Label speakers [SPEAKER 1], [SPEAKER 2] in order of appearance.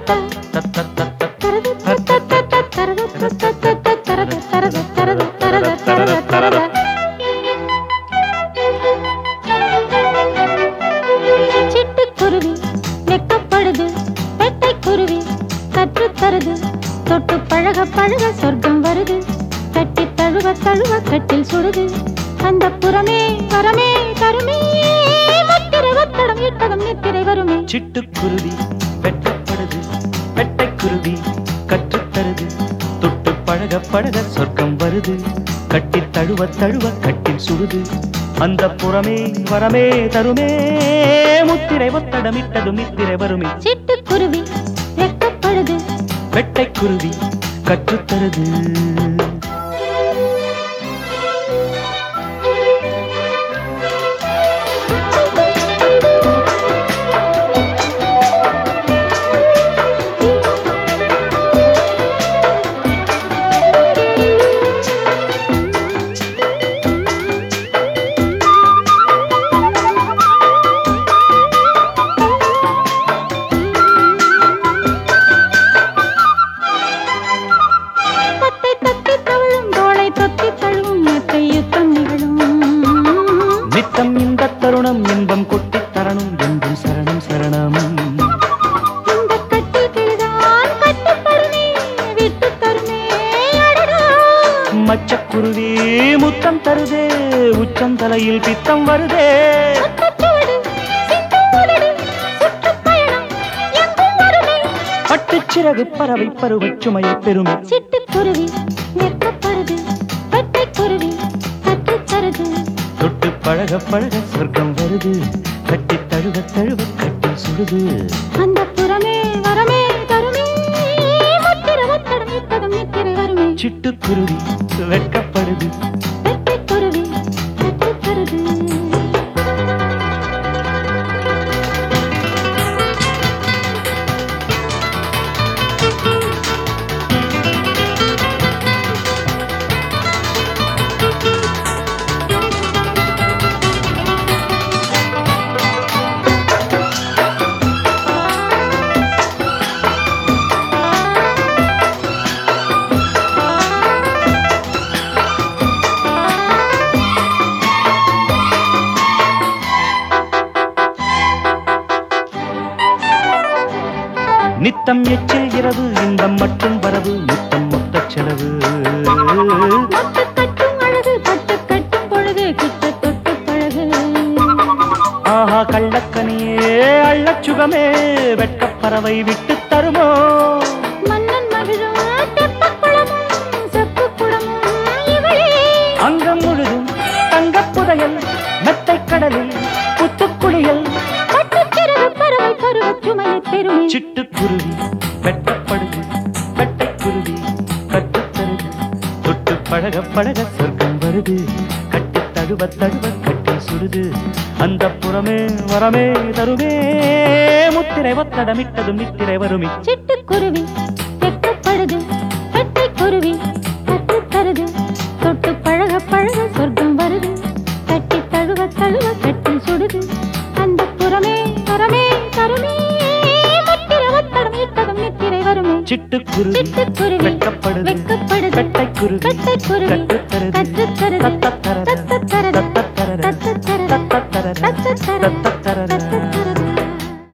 [SPEAKER 1] சிட்டுக்குருவி வெக்கப்படுது பெட்டை குருவி கற்றுத் தருது தொட்டு பழக பழக சொர்க்கம் வருது கட்டி தழுவ தழுவ கட்டில் சுடுது அந்த புறமே வரமே தருமே முத்திரை ஒத்தடம் இட்டகம் நித்திரை வருமே
[SPEAKER 2] சிட்டுக்குருவி வெட்டப்படுது வெட்டைக்குருவி கற்றுத்தருது தொட்டு பழக பழக சொர்க்கம் வருது கட்டி தழுவ தழுவ கட்டில் சுடுது அந்த புறமே வரமே தருமே முத்திரை ஒத்தடமிட்டது மித்திரை வருமே
[SPEAKER 1] சிட்டுக்குருவி வெக்கப்படுது
[SPEAKER 2] வெட்டைக்குருவி கற்றுத்தருது
[SPEAKER 1] தத்தை தத்தி தவழும் தோளை தொத்தி தழுவும் மெத்தை யுத்தம் நிகழும்
[SPEAKER 2] நித்தம் இந்த தருணம் இன்பம் கொட்டித் தரணும் என்றும் சரணம் சரணம்
[SPEAKER 1] இந்த கட்டில் கிழிதான் கட்டித் தருமே விட்டுத் தருமே அடடா
[SPEAKER 2] மச்சக்குருவி முத்தம் தருதே உச்சம் தலையில் பித்தம் வருதே
[SPEAKER 1] முத்துச்சுவடு, சிந்தும் உதடு, சுற்றுப்பயணம் எங்கும் வருமே.
[SPEAKER 2] பட்டுச்சிறகு பறவை பருவச் சுமையை பெருமை
[SPEAKER 1] சிட்டுக்குருவி வெட்கப்படுது வெட்டைக்குருவி கற்றுத் தருது
[SPEAKER 2] தொட்டு பழக பழக சொர்க்கம் வருது கட்டி தழுவ தழுவ கட்டி சுடுது
[SPEAKER 1] அந்த புறமே வரமே தருமே முத்திர ஒத்தடம் இட்டதும் நித்திரை வருமே
[SPEAKER 2] சிட்டுக்குருவி வெட்கப்படுது
[SPEAKER 1] வெட்டைக்குருவி கற்றுத் தருது
[SPEAKER 2] நித்தம் எச்சில் இரவு இன்பம் மட்டும் வரவு முத்தம் மொத்த செலவு
[SPEAKER 1] மொட்டு கட்டும் அழகு பட்டு கட்டும் பொழுது கிட்ட தொட்டு பழகு
[SPEAKER 2] ஆஹா கள்ளக்கனியே அள்ளச் சுகமே வெட்கப் பறவை விட்டு தருமோ
[SPEAKER 1] மன்னன் மகிழும் தெப்பக் குளமும் செப்புக் குடமும் இவளே
[SPEAKER 2] அங்கம் முழுதும் தங்கப் புதையல் மெத்தைக் கடலில் புத்துக்குளியல்
[SPEAKER 1] பட்டுச்சிறகு பறவை பருவச் சுமையைப் பெருமே
[SPEAKER 2] சிட்டுக்குருவி வெட்டப்படுது வெட்டைக்குருவி கட்டுத்தருது தொட்டு பழக பழக சொர்க்கம் வருது கட்டி தழுவ தழுவ கட்டி சுடுது அந்த புறமே வரமே தருமே முத்திரை ஒத்தடமிட்டதும் நித்திரை வருமி
[SPEAKER 1] சிட்டுக்குருவி வெட்கப்படுது வெட்டைக்குருவி கற்றுத் தருது தொட்டு பழக பழக சொர்க்கம் வருது கட்டி தழுவ தழுவ கட்டில் சுடுது அந்த புறமே வரமே தருமே முத்திர ஒத்தடம் இட்டதும் நித்திரை வருமே
[SPEAKER 2] சிட்டுக்குருவி
[SPEAKER 1] சிட்டுக்குருவி
[SPEAKER 2] வெட்கப்படுது
[SPEAKER 1] வெட்கப்படுது
[SPEAKER 2] வெட்டைக்குருவி
[SPEAKER 1] வெட்டைக்குருவி
[SPEAKER 2] கட்டுத்தருது
[SPEAKER 1] கற்றுத் தருது
[SPEAKER 2] தத்தத்தரது
[SPEAKER 1] தத்தத்தரது
[SPEAKER 2] தத்தத்தரது
[SPEAKER 1] தத்தத்தரது
[SPEAKER 2] தத்தத்தரது
[SPEAKER 1] தத்தத்தரது
[SPEAKER 2] தத்தத்தரது